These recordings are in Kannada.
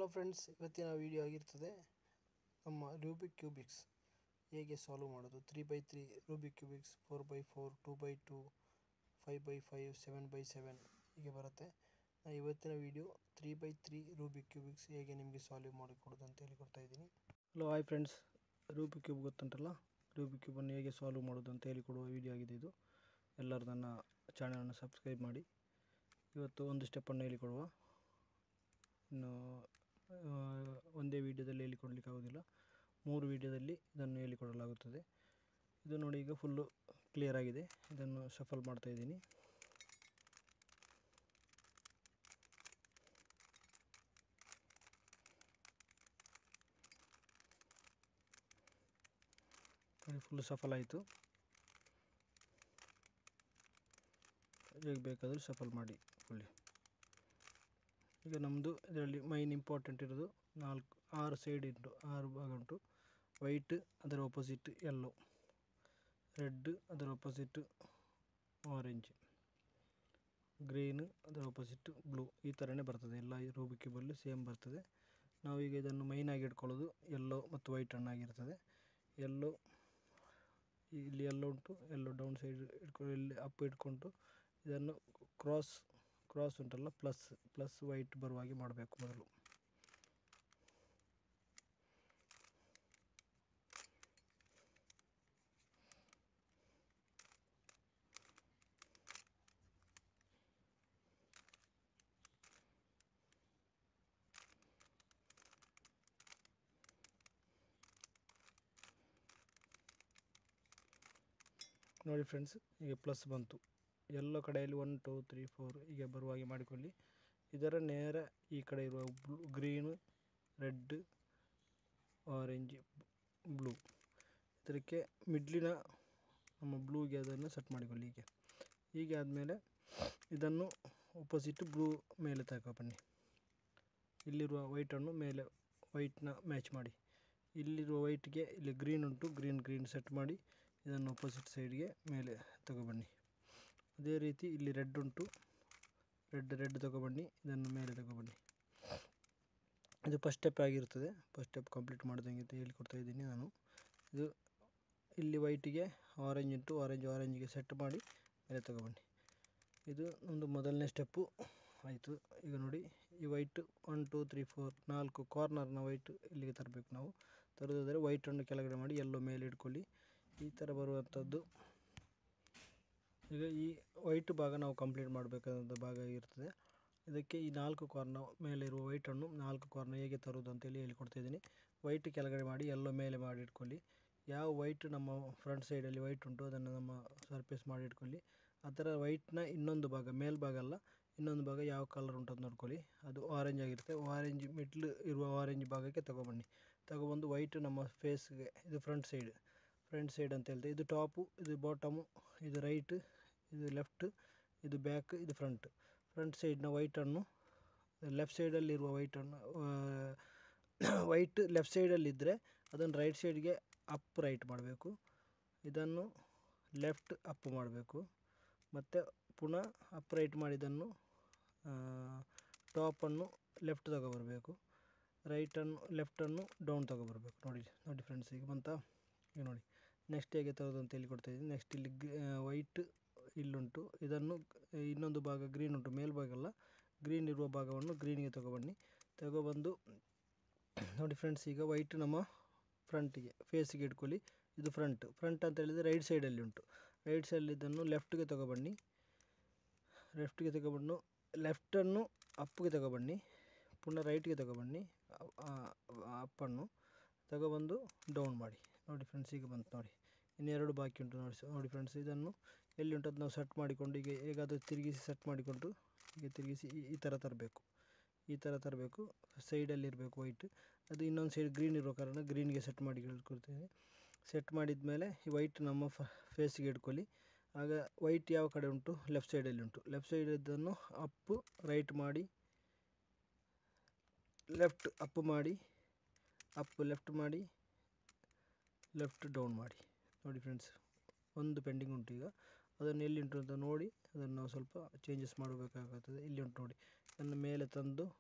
ಫ್ರೆಂಡ್ಸ್ ಇವತ್ತಿನ ವಿಡಿಯೋ ಆಗಿರ್ತದೆ ನಮ್ಮ ರೂಬಿಕ್ ಕ್ಯೂಬಿಕ್ಸ್ ಹೇಗೆ ಸಾಲ್ವ್ ಮಾಡೋದು three by three Rubik cubes four by four two by two five by five seven by seven ಹೀಗೆ ಬರುತ್ತೆ ನಾನು ಇವತ್ತಿನ video three by three Rubik cubes ಹೇಗೆ ನಿಮಗೆ ಸಾಲ್ವ್ ಮಾಡಿಕೊಡೋದು ಅಂತ ಹೇಳಿ ಕೊಡ್ತಾ ಇದ್ದೀನಿ hello hi friends Rubik cube ಗೊತ್ತುಂಟಲ್ಲ ರೂಬಿಕ್ ಕ್ಯೂಬನ್ನು ಹೇಗೆ ಸಾಲ್ವ್ ಮಾಡೋದು ಅಂತ ಹೇಳಿ ಕೊಡುವ ವಿಡಿಯೋ ಆಗಿದೆ ಇದು ಎಲ್ಲರೂ ನನ್ನ ಚಾನಲನ್ನು ಸಬ್ಸ್ಕ್ರೈಬ್ ಮಾಡಿ ಇವತ್ತು ಒಂದು ಸ್ಟೆಪ್ಪನ್ನು ಹೇಳಿಕೊಡುವ ಇನ್ನು ಆ, ಒಂದೇ ವಿಡಿಯೋದಲ್ಲಿ ಹೇಳಿಕೊಡ್ಲಿಕ್ಕೆ ಆಗೋದಿಲ್ಲ ಮೂರು ವಿಡಿಯೋದಲ್ಲಿ ಇದನ್ನು ಹೇಳಿಕೊಡಲಾಗುತ್ತದೆ ಇದು ನೋಡಿ ಈಗ ಫುಲ್ಲು ಕ್ಲಿಯರ್ ಆಗಿದೆ ಇದನ್ನು ಶಫಲ್ ಮಾಡ್ತಾ ಇದ್ದೀನಿ ನೋಡಿ ಫುಲ್ಲು ಸಫಲ್ ಆಯಿತು ಹೇಗೆ ಬೇಕಾದರೂ ಸಫಲ್ ಮಾಡಿ ಕೊಳ್ಳಿ ಈಗ ನಮ್ಮದು ಇದರಲ್ಲಿ ಮೈನ್ ಇಂಪಾರ್ಟೆಂಟ್ ಇರೋದು ನಾಲ್ಕು ಆರು ಸೈಡ್ ಉಂಟು ಆರು ಭಾಗ ಉಂಟು ವೈಟ್ ಅದರ ಆಪೋಸಿಟ್ ಯೆಲ್ಲೋ ರೆಡ್ ಅದರ ಆಪೋಸಿಟ್ ಆರೆಂಜ್ ಗ್ರೀನ್ ಅದರ ಆಪೋಸಿಟ್ ಬ್ಲೂ ಈ ಥರನೇ ಬರ್ತದೆ ಎಲ್ಲ ರೂಬಿಕ್ ಕ್ಯೂಬಲ್ಲಿ ಸೇಮ್ ಬರ್ತದೆ ನಾವೀಗ ಇದನ್ನು ಮೈನಾಗಿ ಇಟ್ಕೊಳ್ಳೋದು ಯೆಲ್ಲೋ ಮತ್ತು ವೈಟ್ ಹಣ್ಣಾಗಿರ್ತದೆ ಯೆಲ್ಲೋ ಇಲ್ಲಿ ಎಲ್ಲೋ ಉಂಟು ಎಲ್ಲೋ ಡೌನ್ ಸೈಡ್ ಇಟ್ಕೊಂಡು ಇಲ್ಲಿ ಅಪ್ ಇಟ್ಕೊಂಡು ಇದನ್ನು ಕ್ರಾಸ್ ಕ್ರಾಸ್ ಉಂಟಲ್ಲ ಪ್ಲಸ್ ಪ್ಲಸ್ ವೈಟ್ ಬರುವ ಹಾಗೆ ಮಾಡಬೇಕು ಮೊದಲು ನೋಡಿ ಫ್ರೆಂಡ್ಸ್ ಈಗ ಪ್ಲಸ್ ಬಂತು ಎಲ್ಲ ಕಡೆಯಲ್ಲಿ ಒನ್ ಟೂ ತ್ರೀ ಫೋರ್ ಹೀಗೆ ಬರುವ ಹಾಗೆ ಮಾಡಿಕೊಳ್ಳಿ ಇದರ ನೇರ ಈ ಕಡೆ ಇರುವ blue green red orange blue ಇದಕ್ಕೆ ಮಿಡ್ಲಿನ ನಮ್ಮ ಬ್ಲೂಗೆ ಅದನ್ನು ಸೆಟ್ ಮಾಡಿಕೊಳ್ಳಿ ಹೀಗೆ ಹೀಗೆ ಆದಮೇಲೆ ಇದನ್ನು ಒಪೋಸಿಟ್ ಬ್ಲೂ ಮೇಲೆ ತಗೋ ಬನ್ನಿ ಇಲ್ಲಿರುವ ವೈಟನ್ನು ಮೇಲೆ ವೈಟ್ನ ಮ್ಯಾಚ್ ಮಾಡಿ ಇಲ್ಲಿರುವ ವೈಟ್ಗೆ ಇಲ್ಲಿ ಗ್ರೀನ್ ಉಂಟು ಗ್ರೀನ್ ಗ್ರೀನ್ ಸೆಟ್ ಮಾಡಿ ಇದನ್ನು ಅಪೋಸಿಟ್ ಸೈಡ್ಗೆ ಮೇಲೆ ತಗೊಬನ್ನಿ ಅದೇ ರೀತಿ ಇಲ್ಲಿ ರೆಡ್ ಉಂಟು ರೆಡ್ ರೆಡ್ ತಗೊಬನ್ನಿ ಇದನ್ನು ಮೇಲೆ ತಗೊಬನ್ನಿ ಇದು ಫಸ್ಟ್ ಸ್ಟೆಪ್ ಆಗಿರ್ತದೆ ಫಸ್ಟ್ ಸ್ಟೆಪ್ ಕಂಪ್ಲೀಟ್ ಮಾಡ್ದಂಗೆ ಅಂತ ಹೇಳಿಕೊಡ್ತಾ ಇದ್ದೀನಿ ನಾನು ಇದು ಇಲ್ಲಿ ವೈಟಿಗೆ ಆರೆಂಜ್ ಉಂಟು ಆರೆಂಜ್ ಆರೆಂಜಿಗೆ ಸೆಟ್ ಮಾಡಿ ಮೇಲೆ ತಗೊಬನ್ನಿ ಇದು ಒಂದು ಮೊದಲನೇ ಸ್ಟೆಪ್ಪು ಆಯಿತು ಈಗ ನೋಡಿ ಈ white one two three four ನಾಲ್ಕು ಕಾರ್ನರ್ನ ವೈಟ್ ಇಲ್ಲಿಗೆ ತರಬೇಕು ನಾವು ತರೋದಾದರೆ ವೈಟನ್ನು ಕೆಳಗಡೆ ಮಾಡಿ ಎಲ್ಲೋ ಮೇಲೆ ಇಟ್ಕೊಳ್ಳಿ ಈ ಥರ ಬರುವಂಥದ್ದು ಈಗ ಈ ವೈಟ್ ಭಾಗ ನಾವು ಕಂಪ್ಲೀಟ್ ಮಾಡಬೇಕಾದಂಥ ಭಾಗ ಇರ್ತದೆ ಇದಕ್ಕೆ ಈ ನಾಲ್ಕು ಕಾರ್ನ ಮೇಲೆ ಇರುವ ವೈಟನ್ನು ನಾಲ್ಕು ಕಾರ್ನ ಹೇಗೆ ತರುವುದು ಅಂತೇಳಿ ಹೇಳಿಕೊಡ್ತಾ ಇದ್ದೀನಿ ವೈಟ್ ಕೆಳಗಡೆ ಮಾಡಿ ಎಲ್ಲೋ ಮೇಲೆ ಮಾಡಿ ಇಟ್ಕೊಳ್ಳಿ ಯಾವ ವೈಟ್ ನಮ್ಮ ಫ್ರಂಟ್ ಸೈಡಲ್ಲಿ ವೈಟ್ ಉಂಟು ಅದನ್ನು ನಮ್ಮ ಸರ್ಫೇಸ್ ಮಾಡಿ ಇಟ್ಕೊಳ್ಳಿ ಆ ಥರ ವೈಟ್ನ ಇನ್ನೊಂದು ಭಾಗ ಮೇಲ್ಭಾಗ ಅಲ್ಲ ಇನ್ನೊಂದು ಭಾಗ ಯಾವ ಕಲರ್ ಉಂಟು ಅಂತ ನೋಡ್ಕೊಳ್ಳಿ ಅದು ಆರೆಂಜ್ ಆಗಿರುತ್ತೆ ಆರೆಂಜ್ ಮಿಡ್ಲ್ ಇರುವ ಆರೆಂಜ್ ಭಾಗಕ್ಕೆ ತಗೊಬನ್ನಿ ತಗೊಬಂದು ವೈಟ್ ನಮ್ಮ ಫೇಸ್ಗೆ ಇದು ಫ್ರಂಟ್ ಸೈಡ್ ಫ್ರಂಟ್ ಸೈಡ್ ಅಂತ ಹೇಳ್ತೇವೆ ಇದು ಟಾಪು ಇದು ಬಾಟಮು ಇದು ರೈಟ್ ಇದು ಲೆಫ್ಟ್ ಇದು ಬ್ಯಾಕ್ ಇದು ಫ್ರಂಟ್ ಫ್ರಂಟ್ ಸೈಡ್ನ ವೈಟನ್ನು ಲೆಫ್ಟ್ ಸೈಡಲ್ಲಿರುವ ವೈಟನ್ನು ವೈಟ್ ಲೆಫ್ಟ್ ಸೈಡಲ್ಲಿದ್ದರೆ ಅದನ್ನು ರೈಟ್ ಸೈಡ್ಗೆ ಅಪ್ ರೈಟ್ ಮಾಡಬೇಕು ಇದನ್ನು ಲೆಫ್ಟ್ ಅಪ್ ಮಾಡಬೇಕು ಮತ್ತು ಪುನಃ ಅಪ್ ರೈಟ್ ಮಾಡಿದ್ದನ್ನು ಟಾಪನ್ನು ಲೆಫ್ಟ್ ತಗೊಬರಬೇಕು ರೈಟನ್ನು ಲೆಫ್ಟನ್ನು ಡೌನ್ ತಗೊಬರಬೇಕು ನೋಡಿ ನೋಡಿ ಫ್ರೆಂಡ್ಸ್ ಈಗ ಬಂತಾ ಈಗ ನೋಡಿ ನೆಕ್ಸ್ಟ್ ಹೇಗೆ ತರೋದು ಅಂತ ಹೇಳಿ ಕೊಡ್ತಾ ಇದ್ದೀನಿ ನೆಕ್ಸ್ಟ್ ಇಲ್ಲಿ ವೈಟ್ ಇಲ್ಲುಂಟು ಇದನ್ನು ಇನ್ನೊಂದು ಭಾಗ ಗ್ರೀನ್ ಉಂಟು ಮೇಲ್ಭಾಗ ಅಲ್ಲ ಗ್ರೀನ್ ಇರುವ ಭಾಗವನ್ನು ಗ್ರೀನ್ಗೆ ತಗೊಬನ್ನಿ ತಗೊಬಂದು ನೋಡಿ ಫ್ರೆಂಡ್ಸ್ ಈಗ ವೈಟ್ ನಮ್ಮ ಫ್ರಂಟಿಗೆ ಫೇಸಿಗೆ ಇಟ್ಕೊಳ್ಳಿ ಇದು ಫ್ರಂಟ್ ಫ್ರಂಟ್ ಅಂತ ಹೇಳಿದರೆ ರೈಟ್ ಸೈಡಲ್ಲಿ ಉಂಟು ರೈಟ್ ಸೈಡಲ್ಲಿ ಇದನ್ನು ಲೆಫ್ಟ್ಗೆ ತಗೊಬನ್ನಿ ಲೆಫ್ಟ್ಗೆ ತಗೊಬಂದು ಲೆಫ್ಟನ್ನು ಅಪ್ಗೆ ತಗೊಬನ್ನಿ ಪುನಃ ರೈಟ್ಗೆ ತಗೊಬನ್ನಿ ಅಪ್ಪನ್ನು ತಗೊಬಂದು ಡೌನ್ ಮಾಡಿ ನೋಡಿ ಫ್ರೆಂಡ್ಸ್ ಈಗ ಬಂತು ನೋಡಿ ಇನ್ನೆರಡು ಬಾಕಿ ಉಂಟು ನೋಡಿ ನೋಡಿ ಫ್ರೆಂಡ್ಸ್ ಇದನ್ನು ಎಲ್ಲಿ ಉಂಟು ಅದು ನಾವು ಸೆಟ್ ಮಾಡಿಕೊಂಡು ಈಗ ಹೇಗಾದರೂ ತಿರುಗಿಸಿ ಸೆಟ್ ಮಾಡಿಕೊಂಡು ಹೀಗೆ ತಿರುಗಿಸಿ ಈ- ಈ ಥರ ತರಬೇಕು ಈ ಥರ ತರಬೇಕು ಸೈಡಲ್ಲಿ ಇರಬೇಕು ವೈಟ್ ಅದು ಇನ್ನೊಂದು ಸೈಡ್ ಗ್ರೀನ್ ಇರೋ ಕಾರಣ ಗ್ರೀನ್ಗೆ ಸೆಟ್ ಮಾಡಿ ಇಟ್ಕೊಳ್ತೇವೆ ಸೆಟ್ ಮಾಡಿದ ಮೇಲೆ ಈ ವೈಟ್ ನಮ್ಮ ಫೇಸಿಗೆ ಇಟ್ಕೊಳ್ಳಿ ಆಗ ವೈಟ್ ಯಾವ ಕಡೆ ಉಂಟು ಲೆಫ್ಟ್ ಸೈಡಲ್ಲಿ ಉಂಟು ಲೆಫ್ಟ್ ಸೈಡ್ ಇದನ್ನು ಅಪ್ ರೈಟ್ ಮಾಡಿ ಲೆಫ್ಟ್ ಅಪ್ ಮಾಡಿ ಅಪ್ ಲೆಫ್ಟ್ ಮಾಡಿ ಲೆಫ್ಟ್ ಡೌನ್ ಮಾಡಿ ನೋಡಿ ಫ್ರೆಂಡ್ಸ್ ಒಂದು ಪೆಂಡಿಂಗ್ ಉಂಟು ಈಗ ಅದನ್ನು ಎಲ್ಲಿ ಉಂಟು ಅಂತ ನೋಡಿ ಅದನ್ನು ನಾವು ಸ್ವಲ್ಪ ಚೇಂಜಸ್ ಮಾಡಬೇಕಾಗುತ್ತದೆ ಇಲ್ಲಿ ಉಂಟು ನೋಡಿ ಅದನ್ನು ಮೇಲೆ ತಂದು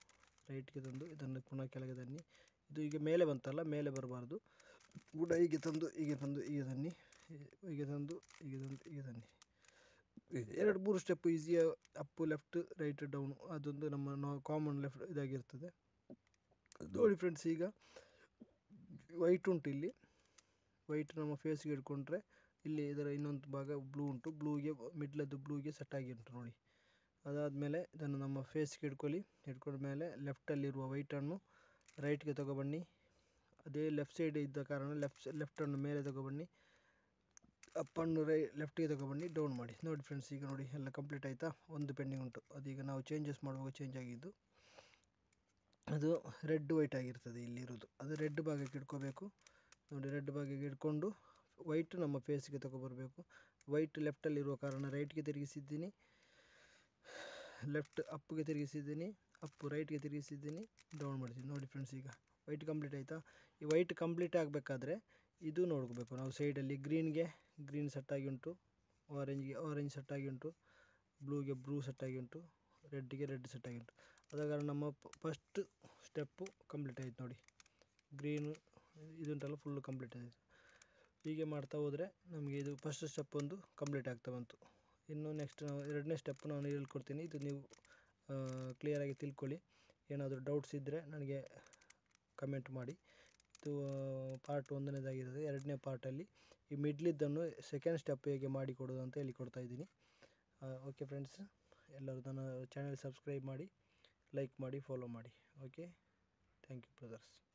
ರೈಟ್ಗೆ ತಂದು ಇದನ್ನು ಪುನಃ ಕೆಳಗೆ ತನ್ನಿ ಇದು ಈಗ ಮೇಲೆ ಬಂತಲ್ಲ ಮೇಲೆ ಬರಬಾರ್ದು ಕೂಡ ಹೀಗೆ ತಂದು ಹೀಗೆ ತಂದು ಹೀಗೆ ತನ್ನಿ ಹೀಗೆ ತಂದು ಹೀಗೆ ತಂದು ಹೀಗೆ ತನ್ನಿ ಎರಡು ಮೂರು ಸ್ಟೆಪ್ ಈಸಿಯ ಅಪ್ಪು ಲೆಫ್ಟ್ ರೈಟ್ ಡೌನು ಅದೊಂದು ನಮ್ಮ ಕಾಮನ್ ಲೆಫ್ಟ್ ಇದಾಗಿರ್ತದೆ ನೋಡಿ ಫ್ರೆಂಡ್ಸ್ ಈಗ ವೈಟ್ ಉಂಟು ಇಲ್ಲಿ ವೈಟ್ ನಮ್ಮ ಫೇಸ್ಗೆ ಹಿಡ್ಕೊಂಡ್ರೆ ಇಲ್ಲಿ ಇದರ ಇನ್ನೊಂದು ಭಾಗ ಬ್ಲೂ ಉಂಟು ಬ್ಲೂಗೆ ಮಿಡ್ಲದ್ದು ಬ್ಲೂಗೆ ಸೆಟ್ ಆಗಿ ಉಂಟು ನೋಡಿ ಅದಾದಮೇಲೆ ಇದನ್ನು ನಮ್ಮ ಫೇಸ್ಗೆ ಹಿಡ್ಕೊಳ್ಳಿ ಹಿಡ್ಕೊಂಡ ಮೇಲೆ ಲೆಫ್ಟಲ್ಲಿರುವ ವೈಟನ್ನು ರೈಟ್ಗೆ ತಗೊಬನ್ನಿ ಅದೇ ಲೆಫ್ಟ್ ಸೈಡ್ ಇದ್ದ ಕಾರಣ ಲೆಫ್ಟ್ ಲೆಫ್ಟನ್ನು ಮೇಲೆ ತಗೊಬನ್ನಿ ಅಪ್ಪನ್ನು ರೈ ಲೆಫ್ಟಿಗೆ ತಗೊಬನ್ನಿ ಡೌನ್ ಮಾಡಿ ನೋಡಿ ಫ್ರೆಂಡ್ಸ್ ಈಗ ನೋಡಿ ಎಲ್ಲ ಕಂಪ್ಲೀಟ್ ಆಯಿತಾ ಒಂದು ಪೆಂಡಿಂಗ್ ಉಂಟು ಅದೀಗ ನಾವು ಚೇಂಜಸ್ ಮಾಡುವಾಗ ಚೇಂಜ್ ಆಗಿದ್ದು ಅದು ರೆಡ್ ವೈಟ್ ಆಗಿರ್ತದೆ ಇಲ್ಲಿರೋದು ಅದು ರೆಡ್ ಭಾಗಕ್ಕೆ ಇಟ್ಕೋಬೇಕು ನೋಡಿ ರೆಡ್ ಭಾಗಕ್ಕೆ ಇಟ್ಕೊಂಡು ವೈಟ್ ನಮ್ಮ ಫೇಸ್ಗೆ ತಗೊಬರಬೇಕು ವೈಟ್ ಲೆಫ್ಟಲ್ಲಿರುವ ಕಾರಣ ರೈಟ್ಗೆ ತಿರುಗಿಸಿದ್ದೀನಿ ಲೆಫ್ಟ್ ಅಪ್ಗೆ ತಿರುಗಿಸಿದ್ದೀನಿ ಅಪ್ಪು ರೈಟ್ಗೆ ತಿರುಗಿಸಿದ್ದೀನಿ ಡೌನ್ ಮಾಡಿದ್ದೀನಿ ನೋಡಿ ಫ್ರೆಂಡ್ಸ್ ಈಗ ವೈಟ್ ಕಂಪ್ಲೀಟ್ ಆಯಿತಾ ಈ ವೈಟ್ ಕಂಪ್ಲೀಟ್ ಆಗಬೇಕಾದ್ರೆ ಇದು ನೋಡ್ಕೋಬೇಕು ನಾವು ಸೈಡಲ್ಲಿ ಗ್ರೀನ್ಗೆ ಗ್ರೀನ್ ಸೆಟ್ ಆಗಿ ಉಂಟು ಆರೆಂಜ್ಗೆ ಆರೆಂಜ್ ಸೆಟ್ ಆಗಿ ಉಂಟು ಬ್ಲೂಗೆ ಬ್ಲೂ ಸೆಟ್ ಆಗಿ ಉಂಟು ರೆಡ್ಗೆ ರೆಡ್ ಸೆಟ್ ಆಗಿ ಉಂಟು ಅದ ಕಾರಣ ನಮ್ಮ ಫಸ್ಟ್ ಸ್ಟೆಪ್ಪು ಕಂಪ್ಲೀಟ್ ಆಯ್ತು ನೋಡಿ ಗ್ರೀನು ಇದುಂಟಲ್ಲ ಫುಲ್ಲು ಕಂಪ್ಲೀಟ್ ಆಯಿತು ಹೀಗೆ ಮಾಡ್ತಾ ಹೋದರೆ ನಮಗೆ ಇದು ಫಸ್ಟ್ ಸ್ಟೆಪ್ ಒಂದು ಕಂಪ್ಲೀಟ್ ಆಗ್ತಾ ಬಂತು ಇನ್ನು ನೆಕ್ಸ್ಟ್ ನಾವು ಎರಡನೇ ಸ್ಟೆಪ್ ನಾನು ಹೇಳ್ಕೊಡ್ತೀನಿ ಇದು ನೀವು ಕ್ಲಿಯರಾಗಿ ತಿಳ್ಕೊಳ್ಳಿ ಏನಾದರೂ ಡೌಟ್ಸ್ ಇದ್ದರೆ ನನಗೆ ಕಮೆಂಟ್ ಮಾಡಿ ಇದು ಪಾರ್ಟ್ ಒಂದನೇದಾಗಿರ್ತದೆ ಎರಡನೇ ಪಾರ್ಟಲ್ಲಿ ಈ ಮಿಡ್ಲಿದ್ದನ್ನು ಸೆಕೆಂಡ್ ಸ್ಟೆಪ್ ಹೇಗೆ ಮಾಡಿ ಕೊಡೋದು ಅಂತ ಹೇಳಿ ಕೊಡ್ತಾ ಇದ್ದೀನಿ ಓಕೆ ಫ್ರೆಂಡ್ಸ್ ಎಲ್ಲರೂ ನನ್ನ ಚಾನಲ್ ಸಬ್ಸ್ಕ್ರೈಬ್ ಮಾಡಿ ಲೈಕ್ ಮಾಡಿ ಫಾಲೋ ಮಾಡಿ ಓಕೆ ಥ್ಯಾಂಕ್ ಯು ಬ್ರದರ್ಸ್